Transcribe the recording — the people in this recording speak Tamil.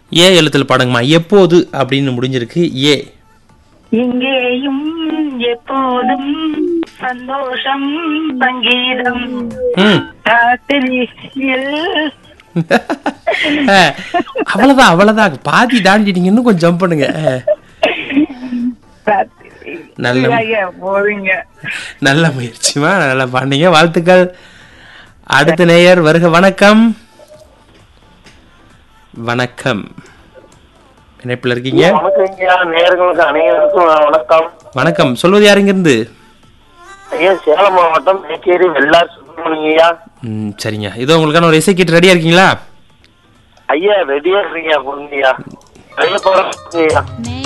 ஏ எழுத்தில் பாடுங்கம்மா எப்போது அப்படின்னு முடிஞ்சிருக்கு ஏ இங்கேயும் எப்போதும் சந்தோஷம் சங்கீதம் ம் ராத்திரியில் அஹ், அவ்வளவுதான் அவ்வளவுதான் பாதி தாண்டிட்டீங்க இன்னும் கொஞ்சம் ஜம்ப் பண்ணுங்க அஹ், ராத்திரி நல்ல ஐயா, போவீங்க நல்ல முயற்சிமா நல்லா பாண்டீங்க வாழ்த்துக்கள் அடுத்த நேயர் வருக வணக்கம் வணக்கம் இணைப்பில் இருக்கீங்க வணக்கம் ஐயா நேர்களுக்கு அனைவருக்கும் வணக்கம் வணக்கம் சொல்வது யாருங்கிருந்து ஐயா சேலம் மாவட்டம் மேச்சேரி வெள்ளார் சுப்பிரமணியம் ஐயா ம் சரிங்க இதோ உங்களுக்கான ஒரு இசை கீட்டு ரெடியா இருக்கீங்களா ஐயா ரெடியா இருக்கீங்க பொண்ணுயா ஐயா போறோம் ஐயா நே